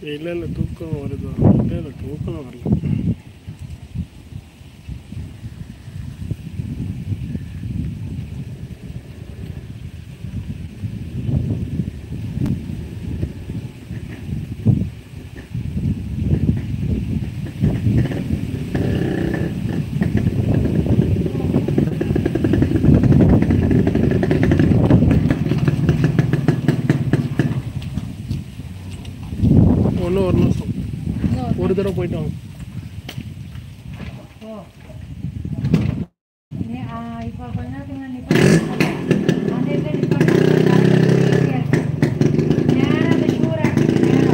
இல்லை இல்லை தூக்கம் வருது இல்லை இல்லை தூக்கம் வரல ஒன்று ஒரு நிமிஷம் ஒரு தடவை போயிட்டு வாங்க இப்போ கொஞ்ச நேரத்துக்கு முன்னாடி நிப்பாட்டினாங்க. அந்த இதுல நிப்பாட்டினாங்க. easy ஆ இருக்கு. நேரா அந்த shoe rack க்கு நேரா.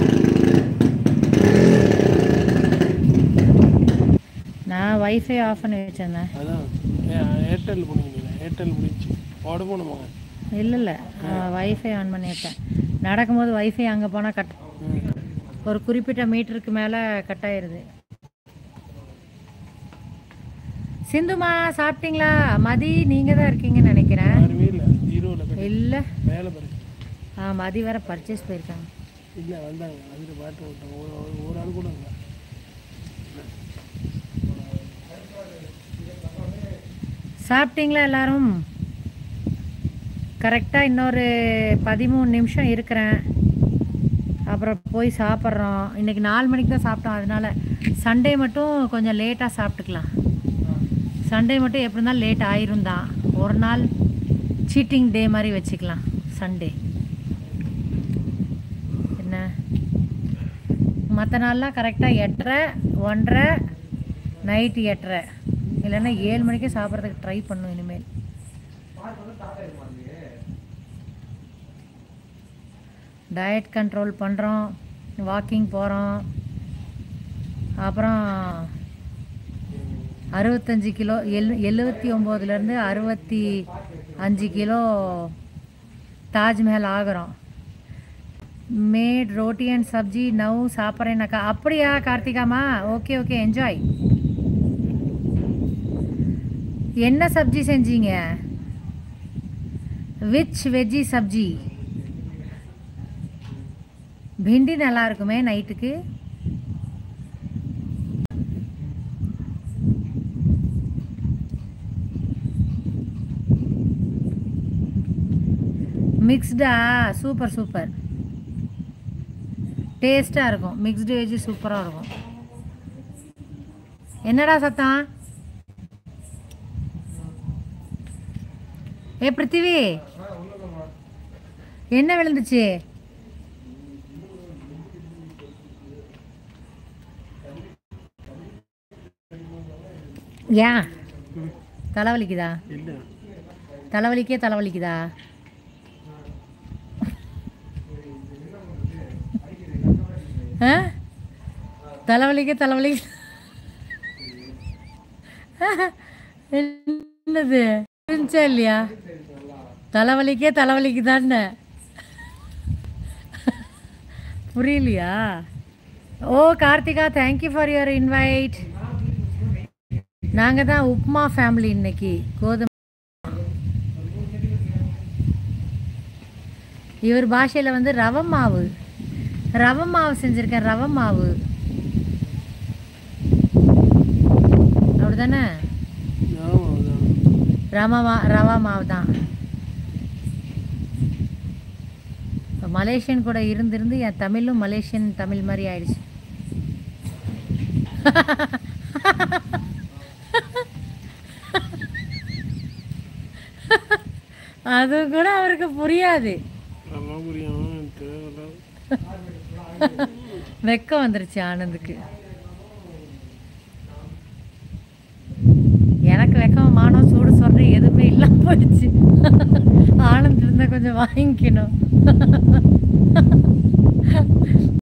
நான் வைஃபை ஆஃப் பண்ணி வச்சிருந்தேன் அதான் ஏ- ஏர்டெல் பண்ணிக்கிறீங்க ஏர்டெல் முடிஞ்சு வோடஃபோன் போங்க இல்லை இல்லை வைஃபை ஆன் பண்ணியிருக்கேன் நடக்கும்போது வைஃபை அங்கே போனால் கட் ம் ஒரு குறிப்பிட்ட மீட்டருக்கு மேலே கட் ஆயிருது சிந்துமா சாப்பிட்டீங்களா மதி நீங்கள் தான் இருக்கீங்கன்னு நினைக்கிறேன் யாருமே இல்லை ஜீரோவில் கட்டி இல்லை மேலே பாரு ஆ மதி வேற பர்ச்சேஸ் போயிருக்காங்க இல்லை வந்தாங்க அதில் பாட்டு விட்டாங்க ஒரு ஒரு- ஒரு ஆள் கூட இல்லை சாப்பிட்டீங்களா எல்லாரும் கரெக்டாக இன்னொரு பதிமூணு நிமிஷம் இருக்கிறேன் அப்புறம் போய் சாப்பிட்றோம் இன்னைக்கு நாலு மணிக்கு தான் சாப்பிட்டோம் அதனால சண்டே மட்டும் கொஞ்சம் லேட்டாக சாப்பிட்டுக்கலாம் சண்டே மட்டும் எப்படி இருந்தாலும் லேட் ஆயிரும் தான் ஒரு நாள் சீட்டிங் டே மாதிரி வச்சுக்கலாம் சண்டே என்ன மற்ற நாள்லாம் கரெக்டாக எட்டரை ஒன்றரை நைட்டு எட்டரை இல்லைன்னா ஏழு மணிக்கே சாப்பிட்றதுக்கு ட்ரை பண்ணும் இனிமேல் டயட் கண்ட்ரோல் பண்ணுறோம் வாக்கிங் போகிறோம் அப்புறம் அறுபத்தஞ்சு கிலோ எழு எழுபத்தி ஒம்போதுலேருந்து அறுபத்தி அஞ்சு கிலோ தாஜ்மஹல் ஆகிறோம் made roti and sabzi now சாப்பிட்றேனாக்கா அப்படியா கார்த்திகாமா ஓகே ஓகே என்ஜாய் என்ன சப்ஜி செஞ்சீங்க விச் வெஜ்ஜி சப்ஜி பிண்டி நல்லா இருக்குமே நைட்டுக்கு மிக்ஸ்டா சூப்பர் சூப்பர் டேஸ்ட்டாக இருக்கும் மிக்ஸ்டு வெஜ்ஜு சூப்பராக இருக்கும் என்னடா சத்தம் ஏ பிருத்திவி என்ன விழுந்துச்சு ஏன் தலைவலிக்குதா இல்லை தலைவலிக்கே தலைவலிக்குதா ஆ தலைவலிக்கே தலைவலி என்னது இருந்துச்சா இல்லையா தலைவலிக்கே தலைவலிக்குதான்னு புரியலையா ஓ Karthika thank you for your invite நாங்கள் தான் உப்மா ஃபேமிலி இன்னைக்கு கோதுமை இவர் பாஷையில் வந்து ரவை மாவு ரவை மாவு செஞ்சுருக்கேன் ரவை மாவு அப்படிதானே ஆமாம் அதான் ரவா மா ரவா மாவு தான் இப்போ மலேசியன் கூட இருந்திருந்து என் தமிழும் மலேசியன் தமிழ் மாதிரி ஆயிடுச்சு அது கூட அவருக்கு புரியாது ரொம்ப புரியும் தேவையில்ல வெக்கம் வந்துருச்சு ஆனந்துக்கு எனக்கு வெக்கம் மானம் சூடு சொல்ற எதுவுமே இல்லாம போயிடுச்சு ஆனந்த் இருந்தா கொஞ்சம் வாங்கிக்கணும்